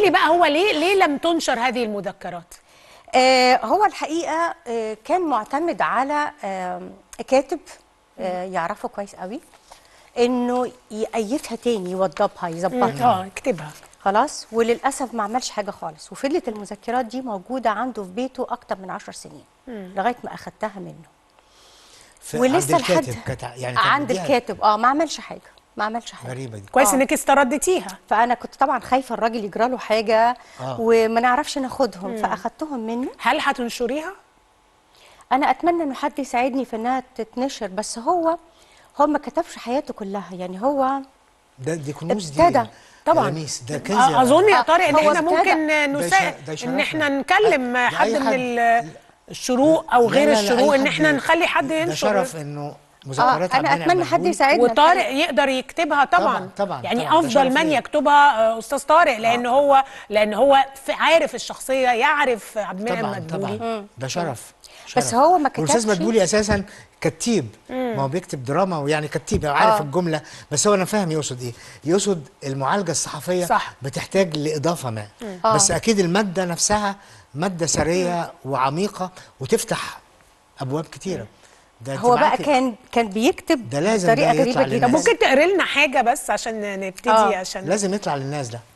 لي بقى هو ليه ليه لم تنشر هذه المذكرات آه هو الحقيقه آه كان معتمد على آه كاتب آه يعرفه كويس قوي انه يأيفها تاني يوضبها يظبطها اه اكتبها خلاص وللاسف ما عملش حاجه خالص وفضلت المذكرات دي موجوده عنده في بيته اكتر من عشر سنين لغايه ما اخدتها منه في ولسه عند لحد الكاتب كانت يعني كانت عند مديها الكاتب اه ما عملش حاجه ما عملش حاجه غريبه دي كويس آه. انك استردتيها فانا كنت طبعا خايفه الراجل يجرى له حاجه آه. وما نعرفش ناخدهم فاخدتهم منه هل هتنشريها انا اتمنى انه حد يساعدني في انها تتنشر بس هو هو ما كتبش حياته كلها يعني هو ده دي كنوز دي ابتدى. طبعا. لميس ده كنز آه، اظن يا آه، طارق ان هو احنا ابتدى. ممكن ده نساعد ش- ده ان شرفنا. احنا نكلم ده حد أي من حد. ال- الشروق او لا، غير لا، لا، الشروق أي ان حد احنا ي- نخلي حد ده ينشر شرف انه اه مذكرات انا عبد اتمنى حد المنعم يساعدنا وطارق الحقيقة. يقدر يكتبها طبعا طبعاً، طبعاً، يعني طبعاً. ده افضل شرف من ليا. يكتبها آه، استاذ طارق لان هو لان هو ف- عارف الشخصيه يعرف عبد المنعم طبعا مدبولي طبعا ده شرف بس شرف. هو ما والاستاذ كتبش- مدبولي اساسا كتيب ما هو بيكتب دراما ويعني كتيب يعني عارف آه. الجمله بس هو انا فاهم يقصد ايه يقصد المعالجه الصحفيه صح. بتحتاج لاضافه ما آه. بس اكيد الماده نفسها ماده ثريه وعميقه وتفتح ابواب كتيره ده هو بقى تبعتي- كان كان بيكتب ده لازم بطريقه ده يطلع غريبه للناس. جدا طب ممكن تقري لنا حاجه بس عشان نبتدي آه. عشان لازم يطلع للناس ده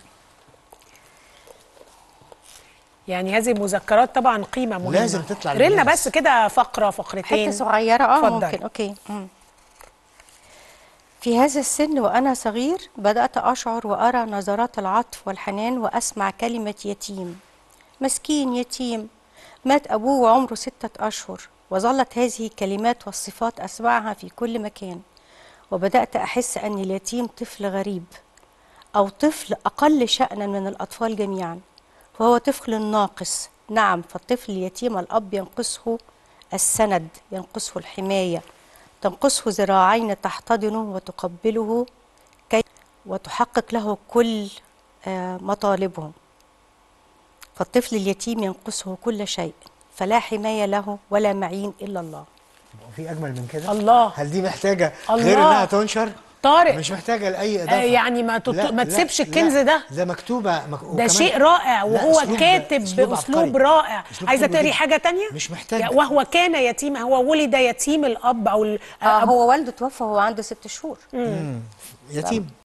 يعني هذه المذكرات طبعا قيمه مهمه لازم تطلع قري لنا للناس. بس كده فقره فقرتين حته صغيره اه اتفضل. ممكن اوكي مم. في هذا السن وانا صغير بدات اشعر وارى نظرات العطف والحنان واسمع كلمه يتيم مسكين يتيم مات ابوه وعمره سته اشهر وظلت هذه الكلمات والصفات اسمعها في كل مكان وبدات احس ان اليتيم طفل غريب أو طفل أقل شأنا من الأطفال جميعا فهو طفل ناقص نعم فالطفل اليتيم الأب ينقصه السند ينقصه الحماية تنقصه ذراعين تحتضنه وتقبله كي وتحقق له كل آه، مطالبه فالطفل اليتيم ينقصه كل شيء فلا حماية له ولا معين إلا الله في اجمل من كده الله. هل دي محتاجه الله. غير انها تنشر طارق مش محتاجه لاي اضافه آه، يعني ما تط- لا، ما لا، تسيبش لا، الكنز ده. ده مكتوبه مك... ده وكمان- شيء رائع لا، وهو أسلوب- كاتب أسلوب باسلوب عبقري. رائع أسلوب عايزه حلو تقري جدا. حاجه تانية مش محتاج يا- وهو كان يتيما هو ولد يتيم الاب او ال- آه أب- هو والده توفى وهو عنده ست شهور يتيم